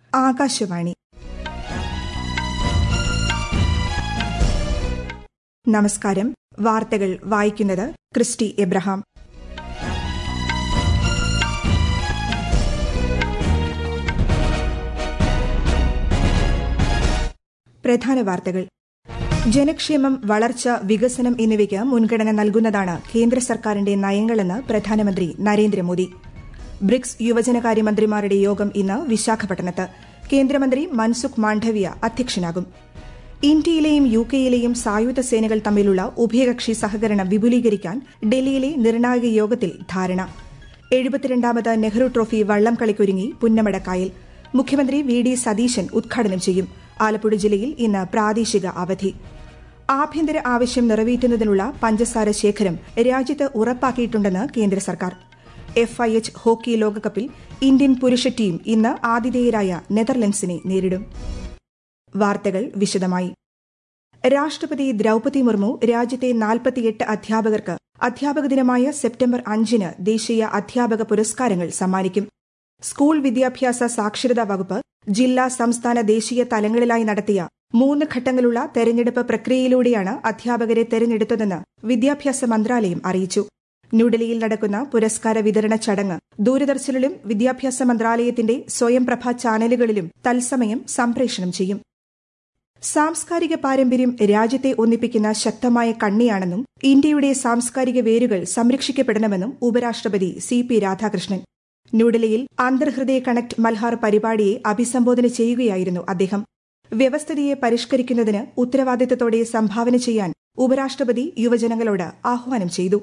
ആകാശവാണി നമസ്കാരം വാർത്തകൾ വായിക്കുന്നത് ക്രിസ്റ്റി എബ്രഹാം പ്രധാന വാർത്തകൾ ജനക്ഷേമം വളർച്ച വികസനം എന്നിവയ്ക്ക് മുൻഗണന നൽകുന്നതാണ് കേന്ദ്ര സർക്കാരിന്റെ നയങ്ങളെന്ന് പ്രധാനമന്ത്രി നരേന്ദ്രമോദി ബ്രിക്സ് യുവജനകാര്യമന്ത്രിമാരുടെ യോഗം ഇന്ന് വിശാഖപട്ടണത്ത് കേന്ദ്രമന്ത്രി മൻസുഖ് മാണ്ഡവ്യ അധ്യക്ഷനാകും ഇന്ത്യയിലെയും യു കെയിലെയും സായുധ സേനകൾ തമ്മിലുള്ള ഉഭയകക്ഷി സഹകരണം വിപുലീകരിക്കാൻ ഡൽഹിയിലെ നിർണായക യോഗത്തിൽ ധാരണ എഴുപത്തിരണ്ടാമത് നെഹ്റു ട്രോഫി വള്ളം കളിക്കൊരുങ്ങി പുന്നമടക്കായൽ മുഖ്യമന്ത്രി വി ഡി സതീശൻ ഉദ്ഘാടനം ചെയ്യും ആലപ്പുഴ ജില്ലയിൽ ഇന്ന് പ്രാദേശിക അവധി ആഭ്യന്തര ആവശ്യം നിറവേറ്റുന്നതിനുള്ള പഞ്ചസാര ശേഖരം രാജ്യത്ത് ഉറപ്പാക്കിയിട്ടുണ്ടെന്ന് കേന്ദ്ര സർക്കാർ എഫ് ഐ എച്ച് ഹോക്കി ലോകകപ്പിൽ ഇന്ത്യൻ പുരുഷ ടീം ഇന്ന് ആതിഥേയരായ നെതർലൻഡ്സിനെ നേരിടും വാർത്തകൾ വിശദമായി രാഷ്ട്രപതി ദ്രൌപതി മുർമു രാജ്യത്തെ നാൽപ്പത്തിയെട്ട് അധ്യാപകർക്ക് അധ്യാപക ദിനമായ സെപ്റ്റംബർ അഞ്ചിന് ദേശീയ അധ്യാപക പുരസ്കാരങ്ങൾ സമ്മാനിക്കും സ്കൂൾ വിദ്യാഭ്യാസ സാക്ഷരതാ വകുപ്പ് ജില്ലാ സംസ്ഥാന ദേശീയ തലങ്ങളിലായി നടത്തിയ മൂന്ന് ഘട്ടങ്ങളുള്ള തെരഞ്ഞെടുപ്പ് പ്രക്രിയയിലൂടെയാണ് അധ്യാപകരെ തെരഞ്ഞെടുത്തതെന്ന് വിദ്യാഭ്യാസ മന്ത്രാലയം അറിയിച്ചു ന്യൂഡൽഹിയിൽ നടക്കുന്ന പുരസ്കാര വിതരണ ചടങ്ങ് ദൂരദർശനിലും വിദ്യാഭ്യാസ മന്ത്രാലയത്തിന്റെ സ്വയംപ്രഭ ചാനലുകളിലും തത്സമയം സംപ്രേഷണം ചെയ്യും സാംസ്കാരിക പാരമ്പര്യം രാജ്യത്തെ ഒന്നിപ്പിക്കുന്ന ശക്തമായ കണ്ണിയാണെന്നും ഇന്ത്യയുടെ സാംസ്കാരിക വേരുകൾ സംരക്ഷിക്കപ്പെടണമെന്നും ഉപരാഷ്ട്രപതി സി പി രാധാകൃഷ്ണൻ ന്യൂഡൽഹിയിൽ അന്തർഹൃദയ കണക്ട് മൽഹാർ പരിപാടിയെ അഭിസംബോധന ചെയ്യുകയായിരുന്നു അദ്ദേഹം വ്യവസ്ഥിതിയെ പരിഷ്കരിക്കുന്നതിന് ഉത്തരവാദിത്തത്തോടെ സംഭാവന ചെയ്യാൻ ഉപരാഷ്ട്രപതി യുവജനങ്ങളോട് ആഹ്വാനം ചെയ്തു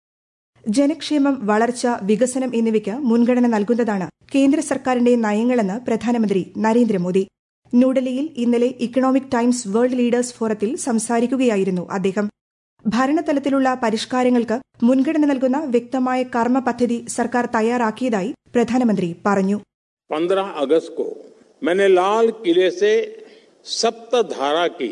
ജനക്ഷേമം വളർച്ച വികസനം എന്നിവയ്ക്ക് മുൻഗണന നൽകുന്നതാണ് കേന്ദ്ര സർക്കാരിന്റെ നയങ്ങളെന്ന് പ്രധാനമന്ത്രി നരേന്ദ്രമോദി ന്യൂഡൽഹിയിൽ ഇന്നലെ ഇക്കണോമിക് ടൈംസ് വേൾഡ് ലീഡേഴ്സ് ഫോറത്തിൽ സംസാരിക്കുകയായിരുന്നു അദ്ദേഹം ഭരണതലത്തിലുള്ള പരിഷ്കാരങ്ങൾക്ക് മുൻഗണന നൽകുന്ന വ്യക്തമായ കർമ്മ പദ്ധതി സർക്കാർ തയ്യാറാക്കിയതായി പ്രധാനമന്ത്രി പറഞ്ഞു पंद्रह अगस्त को मैंने लाल किले से सप्त धारा की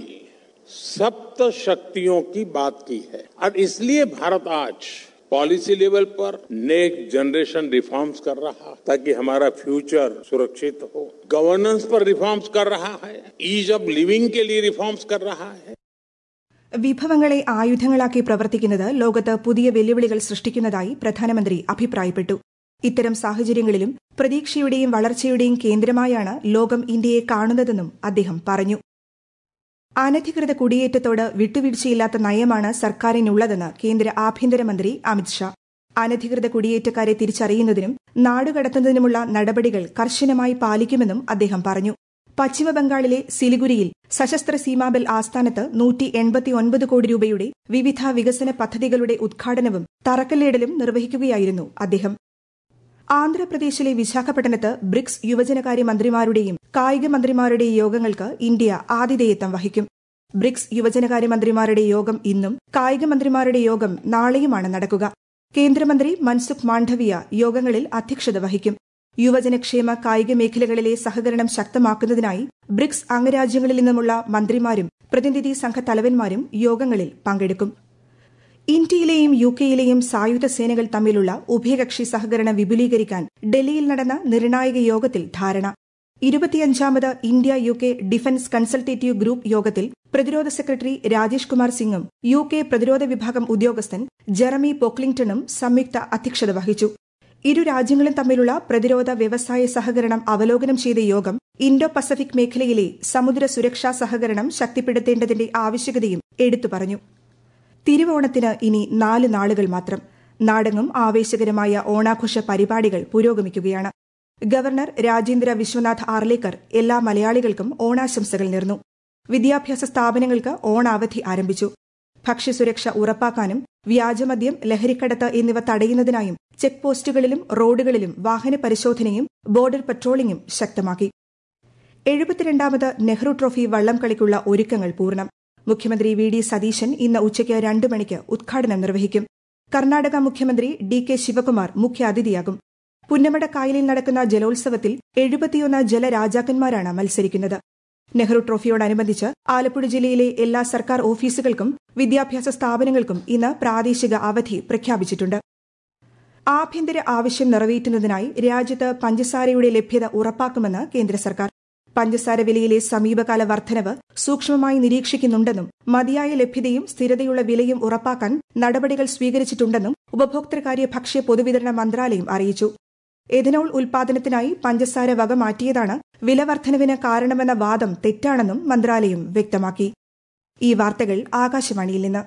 सप्त शक्तियों की बात की है और इसलिए भारत आज पॉलिसी लेवल पर नेक्स्ट जनरेशन रिफॉर्म्स कर रहा ताकि हमारा फ्यूचर सुरक्षित हो गवर्नेंस पर रिफॉर्म्स कर रहा है ईज ऑफ लिविंग के लिए रिफॉर्म्स कर रहा है വിഭവങ്ങളെ ആയുധങ്ങളാക്കി പ്രവർത്തിക്കുന്നത് ലോകത്ത് പുതിയ വെല്ലുവിളികൾ സൃഷ്ടിക്കുന്നതായി പ്രധാനമന്ത്രി അഭിപ്രായപ്പെട്ടു ഇത്തരം സാഹചര്യങ്ങളിലും പ്രതീക്ഷയുടെയും വളർച്ചയുടെയും കേന്ദ്രമായാണ് ലോകം ഇന്ത്യയെ കാണുന്നതെന്നും അദ്ദേഹം പറഞ്ഞു അനധികൃത കുടിയേറ്റത്തോട് വിട്ടുവീഴ്ചയില്ലാത്ത നയമാണ് സർക്കാരിനുള്ളതെന്ന് കേന്ദ്ര ആഭ്യന്തരമന്ത്രി അമിത്ഷാ അനധികൃത കുടിയേറ്റക്കാരെ തിരിച്ചറിയുന്നതിനും നാടുകടത്തുന്നതിനുമുള്ള നടപടികൾ കർശനമായി പാലിക്കുമെന്നും അദ്ദേഹം പറഞ്ഞു പശ്ചിമബംഗാളിലെ സിലിഗുരിയിൽ സശസ്ത്ര സീമാബൽ ആസ്ഥാനത്ത് നൂറ്റി എൺപത്തിയൊൻപത് കോടി രൂപയുടെ വിവിധ വികസന പദ്ധതികളുടെ ഉദ്ഘാടനവും തറക്കല്ലിടലും നിർവഹിക്കുകയായിരുന്നു അദ്ദേഹം ആന്ധ്രാപ്രദേശിലെ വിശാഖപട്ടണത്ത് ബ്രിക്സ് യുവജനകാര്യ മന്ത്രിമാരുടെയും കായിക മന്ത്രിമാരുടെയും യോഗങ്ങൾക്ക് ഇന്ത്യ ആതിഥേയത്വം വഹിക്കും ബ്രിക്സ് യുവജനകാര്യ മന്ത്രിമാരുടെ യോഗം ഇന്നും കായിക മന്ത്രിമാരുടെ യോഗം നാളെയുമാണ് നടക്കുക കേന്ദ്രമന്ത്രി മൻസുഖ് മാണ്ഡവ്യ യോഗങ്ങളിൽ അധ്യക്ഷത വഹിക്കും യുവജനക്ഷേമ കായിക മേഖലകളിലെ സഹകരണം ശക്തമാക്കുന്നതിനായി ബ്രിക്സ് അംഗരാജ്യങ്ങളിൽ നിന്നുമുള്ള മന്ത്രിമാരും പ്രതിനിധി സംഘ തലവന്മാരും യോഗങ്ങളിൽ പങ്കെടുക്കും ഇന്ത്യയിലെയും യു കെയിലെയും സായുധ സേനകൾ തമ്മിലുള്ള ഉഭയകക്ഷി സഹകരണം വിപുലീകരിക്കാൻ ഡൽഹിയിൽ നടന്ന നിർണായക യോഗത്തിൽ ധാരണ ഇരുപത്തിയഞ്ചാമത് India U K defence consultative group യോഗത്തിൽ പ്രതിരോധ സെക്രട്ടറി രാജേഷ് കുമാർ സിംഗും യു കെ പ്രതിരോധ വിഭാഗം ഉദ്യോഗസ്ഥൻ ജെറമി പോക്ലിംഗ്ടണും സംയുക്ത അധ്യക്ഷത വഹിച്ചു ഇരു രാജ്യങ്ങളും തമ്മിലുള്ള പ്രതിരോധ വ്യവസായ സഹകരണം അവലോകനം ചെയ്ത യോഗം ഇൻഡോ പസഫിക് മേഖലയിലെ സമുദ്ര സുരക്ഷാ സഹകരണം ശക്തിപ്പെടുത്തേണ്ടതിന്റെ ആവശ്യകതയും എടുത്തു പറഞ്ഞു തിരുവോണത്തിന് ഇനി നാല് നാളുകൾ മാത്രം നാടെങ്ങും ആവേശകരമായ ഓണാഘോഷ പരിപാടികൾ പുരോഗമിക്കുകയാണ് ഗവർണർ രാജേന്ദ്ര വിശ്വനാഥ് ആർലേക്കർ എല്ലാ മലയാളികൾക്കും ഓണാശംസകൾ നേർന്നു വിദ്യാഭ്യാസ സ്ഥാപനങ്ങൾക്ക് ഓണാവധി ആരംഭിച്ചു ഭക്ഷ്യസുരക്ഷ ഉറപ്പാക്കാനും വ്യാജമദ്യം ലഹരിക്കടത്ത് എന്നിവ തടയുന്നതിനായും ചെക്ക് പോസ്റ്റുകളിലും റോഡുകളിലും വാഹന പരിശോധനയും ബോർഡർ പട്രോളിംഗും ശക്തമാക്കി എഴുപത്തിരണ്ടാമത് നെഹ്റു ട്രോഫി വള്ളം കളിക്കുള്ള ഒരുക്കങ്ങൾ പൂർണ്ണം മുഖ്യമന്ത്രി വി ഡി സതീശൻ ഇന്ന് ഉച്ചയ്ക്ക് രണ്ട് മണിക്ക് ഉദ്ഘാടനം നിർവഹിക്കും കർണാടക മുഖ്യമന്ത്രി ഡി കെ ശിവകുമാർ മുഖ്യാതിഥിയാകും പുന്നമട കായലിൽ നടക്കുന്ന ജലോത്സവത്തിൽ എഴുപത്തിയൊന്ന് ജലരാജാക്കന്മാരാണ് മത്സരിക്കുന്നത് നെഹ്റു ട്രോഫിയോടനുബന്ധിച്ച് ആലപ്പുഴ ജില്ലയിലെ എല്ലാ സർക്കാർ ഓഫീസുകൾക്കും വിദ്യാഭ്യാസ സ്ഥാപനങ്ങൾക്കും ഇന്ന് പ്രാദേശിക അവധി പ്രഖ്യാപിച്ചിട്ടുണ്ട് ആഭ്യന്തര ആവശ്യം നിറവേറ്റുന്നതിനായി രാജ്യത്ത് പഞ്ചസാരയുടെ ലഭ്യത ഉറപ്പാക്കുമെന്ന് കേന്ദ്ര സർക്കാർ പഞ്ചസാര വിലയിലെ സമീപകാല വർധനവ് സൂക്ഷ്മമായി നിരീക്ഷിക്കുന്നുണ്ടെന്നും മതിയായ ലഭ്യതയും സ്ഥിരതയുള്ള വിലയും ഉറപ്പാക്കാൻ നടപടികൾ സ്വീകരിച്ചിട്ടുണ്ടെന്നും ഉപഭോക്തൃകാര്യ ഭക്ഷ്യ പൊതുവിതരണ മന്ത്രാലയം അറിയിച്ചു എഥനോൾ ഉൽപാദനത്തിനായി പഞ്ചസാര വക മാറ്റിയതാണ് വില വർധനവിന് കാരണമെന്ന വാദം തെറ്റാണെന്നും മന്ത്രാലയം വ്യക്തമാക്കി ഈ വാർത്തകൾ ആകാശവാണിയിൽ നിന്ന്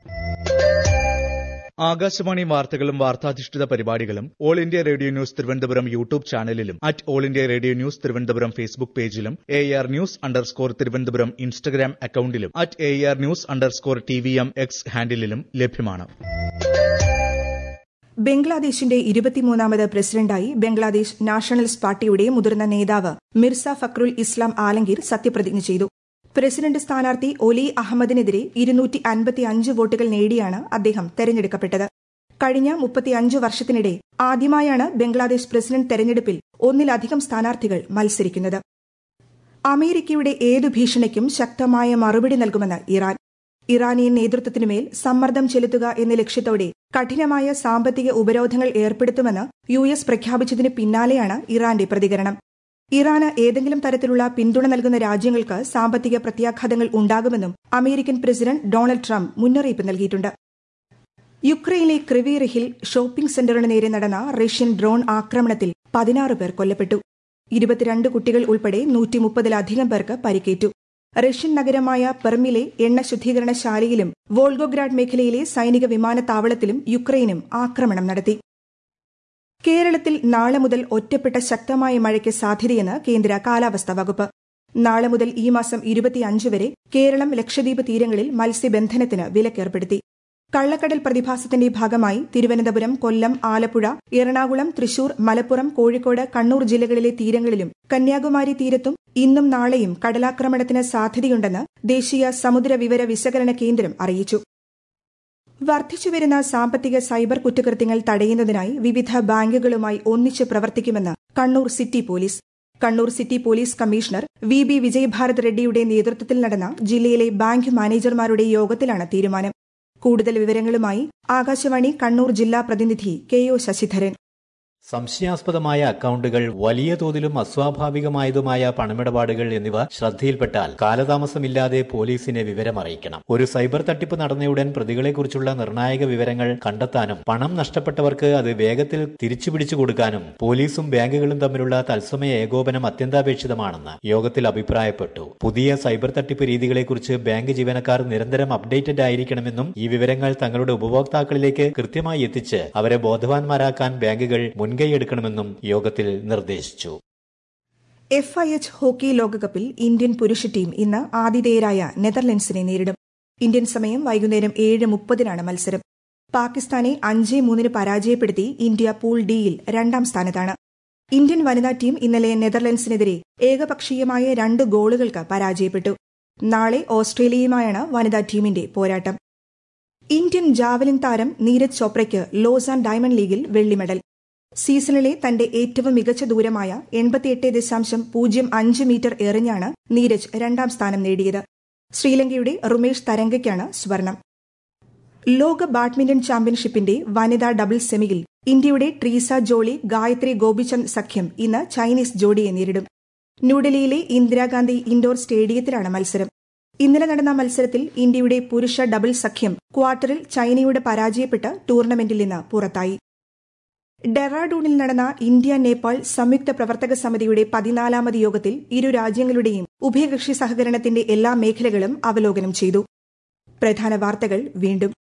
ആകാശവാണി വാർത്തകളും വാർത്താധിഷ്ഠിത പരിപാടികളും All India Radio news Thiruvananthapuram YouTube ചാനലിലും at All India Radio news Thiruvananthapuram Facebook പേജിലും A R news underscore Thiruvananthapuram Instagram അക്കൌണ്ടിലും at A R news underscore T V M X ഹാൻഡിലും ലഭ്യമാണ് ബംഗ്ലാദേശിന്റെ ഇരുപത്തിമൂന്നാമത് പ്രസിഡന്റായി ബംഗ്ലാദേശ് നാഷണലിസ്റ്റ് പാർട്ടിയുടെ മുതിർന്ന നേതാവ് മിർസ ഫക്രുൽ ഇസ്ലാം ആലംഗീർ സത്യപ്രതിജ്ഞ ചെയ്തു പ്രസിഡന്റ് സ്ഥാനാർത്ഥി ഒലി അഹമ്മദിനെതിരെ ഇരുന്നൂറ്റി അൻപത്തിയഞ്ച് വോട്ടുകൾ നേടിയാണ് അദ്ദേഹം തെരഞ്ഞെടുക്കപ്പെട്ടത് കഴിഞ്ഞ മുപ്പത്തിയഞ്ച് വർഷത്തിനിടെ ആദ്യമായാണ് ബംഗ്ലാദേശ് പ്രസിഡന്റ് തെരഞ്ഞെടുപ്പിൽ ഒന്നിലധികം സ്ഥാനാർത്ഥികൾ മത്സരിക്കുന്നത് അമേരിക്കയുടെ ഏതു ഭീഷണിക്കും ശക്തമായ മറുപടി നൽകുമെന്ന് ഇറാൻ ഇറാനിയൻ നേതൃത്വത്തിനുമേൽ സമ്മർദ്ദം ചെലുത്തുക എന്ന ലക്ഷ്യത്തോടെ കഠിനമായ സാമ്പത്തിക ഉപരോധങ്ങൾ ഏർപ്പെടുത്തുമെന്ന് യു എസ് പ്രഖ്യാപിച്ചതിന് പിന്നാലെയാണ് ഇറാന്റെ പ്രതികരണം ഇറാന് ഏതെങ്കിലും തരത്തിലുള്ള പിന്തുണ നൽകുന്ന രാജ്യങ്ങൾക്ക് സാമ്പത്തിക പ്രത്യാഘാതങ്ങൾ ഉണ്ടാകുമെന്നും അമേരിക്കൻ പ്രസിഡന്റ് ഡൊണാൾഡ് ട്രംപ് മുന്നറിയിപ്പ് നൽകിയിട്ടുണ്ട് യുക്രൈനിലെ ക്രിവിറിഹിൽ ഷോപ്പിംഗ് സെന്ററിന് നേരെ നടന്ന റഷ്യൻ ഡ്രോൺ ആക്രമണത്തിൽ പതിനാറ് പേർ കൊല്ലപ്പെട്ടു ഇരുപത്തിരണ്ട് കുട്ടികൾ ഉൾപ്പെടെ നൂറ്റി മുപ്പതിലധികം പേർക്ക് പരിക്കേറ്റു റഷ്യൻ നഗരമായ പെർമിലെ എണ്ണ ശുദ്ധീകരണശാലയിലും വോൾഗോഗ്രാഡ് മേഖലയിലെ സൈനിക വിമാനത്താവളത്തിലും യുക്രൈനും ആക്രമണം നടത്തി കേരളത്തിൽ നാളെ മുതൽ ഒറ്റപ്പെട്ട ശക്തമായ മഴയ്ക്ക് സാധ്യതയെന്ന് കേന്ദ്ര കാലാവസ്ഥാ വകുപ്പ് നാളെ മുതൽ ഈ മാസം ഇരുപത്തിയഞ്ച് വരെ കേരളം ലക്ഷദ്വീപ് തീരങ്ങളിൽ മത്സ്യബന്ധനത്തിന് വിലക്കേർപ്പെടുത്തി കള്ളക്കടൽ പ്രതിഭാസത്തിന്റെ ഭാഗമായി തിരുവനന്തപുരം കൊല്ലം ആലപ്പുഴ എറണാകുളം തൃശൂർ മലപ്പുറം കോഴിക്കോട് കണ്ണൂർ ജില്ലകളിലെ തീരങ്ങളിലും കന്യാകുമാരി തീരത്തും ഇന്നും നാളെയും കടലാക്രമണത്തിന് സാധ്യതയുണ്ടെന്ന് ദേശീയ സമുദ്ര വിവര വിശകലന കേന്ദ്രം അറിയിച്ചു വർദ്ധിച്ചുവരുന്ന സാമ്പത്തിക സൈബർ കുറ്റകൃത്യങ്ങൾ തടയുന്നതിനായി വിവിധ ബാങ്കുകളുമായി ഒന്നിച്ച് പ്രവർത്തിക്കുമെന്ന് Kannur city police Kannur city police commissioner V B Vijayabharat റെഡ്ഡിയുടെ നേതൃത്വത്തിൽ നടന്ന ജില്ലയിലെ ബാങ്ക് മാനേജർമാരുടെ യോഗത്തിലാണ് തീരുമാനം കൂടുതൽ വിവരങ്ങളുമായി ആകാശവാണി കണ്ണൂർ ജില്ലാ പ്രതിനിധി കെ ഒ ശശിധരൻ സംശയാസ്പദമായ അക്കൗണ്ടുകൾ വലിയ തോതിലും അസ്വാഭാവികമായതുമായ പണമിടപാടുകൾ എന്നിവ ശ്രദ്ധയിൽപ്പെട്ടാൽ കാലതാമസമില്ലാതെ പോലീസിനെ വിവരമറിയിക്കണം ഒരു സൈബർ തട്ടിപ്പ് നടന്നയുടൻ പ്രതികളെക്കുറിച്ചുള്ള നിർണായക വിവരങ്ങൾ കണ്ടെത്താനും പണം നഷ്ടപ്പെട്ടവർക്ക് അത് വേഗത്തിൽ തിരിച്ചുപിടിച്ചു കൊടുക്കാനും പോലീസും ബാങ്കുകളും തമ്മിലുള്ള തത്സമയ ഏകോപനം അത്യന്താപേക്ഷിതമാണെന്ന് യോഗത്തിൽ അഭിപ്രായപ്പെട്ടു പുതിയ സൈബർ തട്ടിപ്പ് രീതികളെക്കുറിച്ച് ബാങ്ക് ജീവനക്കാർ നിരന്തരം അപ്ഡേറ്റഡ് ആയിരിക്കണമെന്നും ഈ വിവരങ്ങൾ തങ്ങളുടെ ഉപഭോക്താക്കളിലേക്ക് കൃത്യമായി എത്തിച്ച് അവരെ ബോധവാന്മാരാക്കാൻ ബാങ്കുകൾ മുൻകൈയെടുക്കണമെന്നും യോഗത്തിൽ നിർദ്ദേശിച്ചു എഫ് ഐ എച്ച് ഹോക്കി ലോകകപ്പിൽ ഇന്ത്യൻ പുരുഷ ടീം ഇന്ന് ആതിഥേയരായ നെതർലൻഡ്സിനെ നേരിടും ഇന്ത്യൻ സമയം വൈകുന്നേരം ഏഴ് മുപ്പതിനാണ് മത്സരം പാകിസ്ഥാനെ അഞ്ച് മൂന്നിന് പരാജയപ്പെടുത്തി ഇന്ത്യ പൂൾ ഡിയിൽ രണ്ടാം സ്ഥാനത്താണ് ഇന്ത്യൻ വനിതാ ടീം ഇന്നലെ നെതർലൻഡ്സിനെതിരെ ഏകപക്ഷീയമായ രണ്ട് ഗോളുകൾക്ക് പരാജയപ്പെട്ടു നാളെ ഓസ്ട്രേലിയയുമായാണ് വനിതാ ടീമിന്റെ പോരാട്ടം ഇന്ത്യൻ ജാവലിൻ താരം നീരജ് ചോപ്രയ്ക്ക് ലോസാൻ ഡയമണ്ട് ലീഗിൽ വെള്ളി മെഡൽ സീസണിലെ തന്റെ ഏറ്റവും മികച്ച ദൂരമായ എൺപത്തിയെട്ട് ദശാംശം പൂജ്യം അഞ്ച് മീറ്റർ എറിഞ്ഞാണ് നീരജ് രണ്ടാം സ്ഥാനം നേടിയത് ശ്രീലങ്കയുടെ റുമേഷ് തരംഗയ്ക്കാണ് സ്വർണം ലോക ബാഡ്മിന്റൺ ചാമ്പ്യൻഷിപ്പിന്റെ വനിതാ ഡബിൾസ് സെമിയിൽ ഇന്ത്യയുടെ ട്രീസ ജോളി ഗായത്രി ഗോപിചന്ദ് സഖ്യം ഇന്ന് ചൈനീസ് ജോഡിയെ നേരിടും ന്യൂഡൽഹിയിലെ ഇന്ദിരാഗാന്ധി ഇൻഡോർ സ്റ്റേഡിയത്തിലാണ് മത്സരം ഇന്നലെ നടന്ന മത്സരത്തിൽ ഇന്ത്യയുടെ പുരുഷ ഡബിൾ സഖ്യം ക്വാർട്ടറിൽ ചൈനയോട് പരാജയപ്പെട്ട് ടൂർണമെന്റിൽ നിന്ന് പുറത്തായി ഡെറാഡൂണിൽ നടന്ന ഇന്ത്യ നേപ്പാൾ സംയുക്ത പ്രവർത്തക സമിതിയുടെ പതിനാലാമത് യോഗത്തിൽ ഇരു രാജ്യങ്ങളുടെയും ഉഭയകക്ഷി സഹകരണത്തിന്റെ എല്ലാ മേഖലകളും അവലോകനം ചെയ്തു പ്രധാന വാർത്തകൾ വീണ്ടും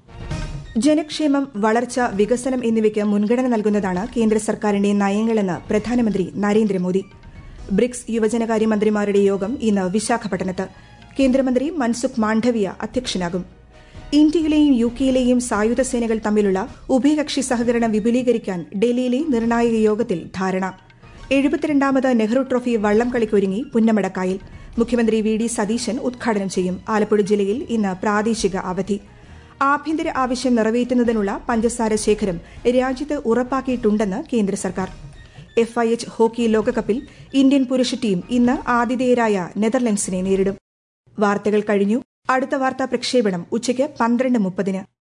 ജനക്ഷേമം വളർച്ച വികസനം എന്നിവയ്ക്ക് മുൻഗണന നൽകുന്നതാണ് കേന്ദ്ര സർക്കാരിന്റെ നയങ്ങളെന്ന് പ്രധാനമന്ത്രി നരേന്ദ്രമോദി ബ്രിക്സ് യുവജനകാര്യമന്ത്രിമാരുടെ യോഗം ഇന്ന് വിശാഖപട്ടണത്ത് കേന്ദ്രമന്ത്രി മൻസുഖ് മാണ്ഡവ്യ അധ്യക്ഷനാകും ഇന്ത്യയിലെയും യു കെയിലെയും സായുധ സേനകൾ തമ്മിലുള്ള ഉഭയകക്ഷി സഹകരണം വിപുലീകരിക്കാൻ ഡൽഹിയിലെ നിർണായക യോഗത്തിൽ ധാരണ എഴുപത്തിരണ്ടാമത് നെഹ്റു ട്രോഫി വള്ളം കളിക്കൊരുങ്ങി പുന്നമടക്കായിൽ മുഖ്യമന്ത്രി വി ഡി സതീശൻ ഉദ്ഘാടനം ചെയ്യും ആലപ്പുഴ ജില്ലയിൽ ഇന്ന് പ്രാദേശിക അവധി ആഭ്യന്തര ആവശ്യം നിറവേറ്റുന്നതിനുള്ള പഞ്ചസാര ശേഖരം രാജ്യത്ത് ഉറപ്പാക്കിയിട്ടുണ്ടെന്ന് കേന്ദ്ര സർക്കാർ എഫ് ഐ എച്ച് ഹോക്കി ലോകകപ്പിൽ ഇന്ത്യൻ പുരുഷ ടീം ഇന്ന് ആതിഥേയരായ നെതർലൻഡ്സിനെ നേരിടും വാർത്തകൾ കഴിഞ്ഞു അടുത്ത വാർത്താ പ്രക്ഷേപണം ഉച്ചയ്ക്ക് പന്ത്രണ്ട് മുപ്പതിന്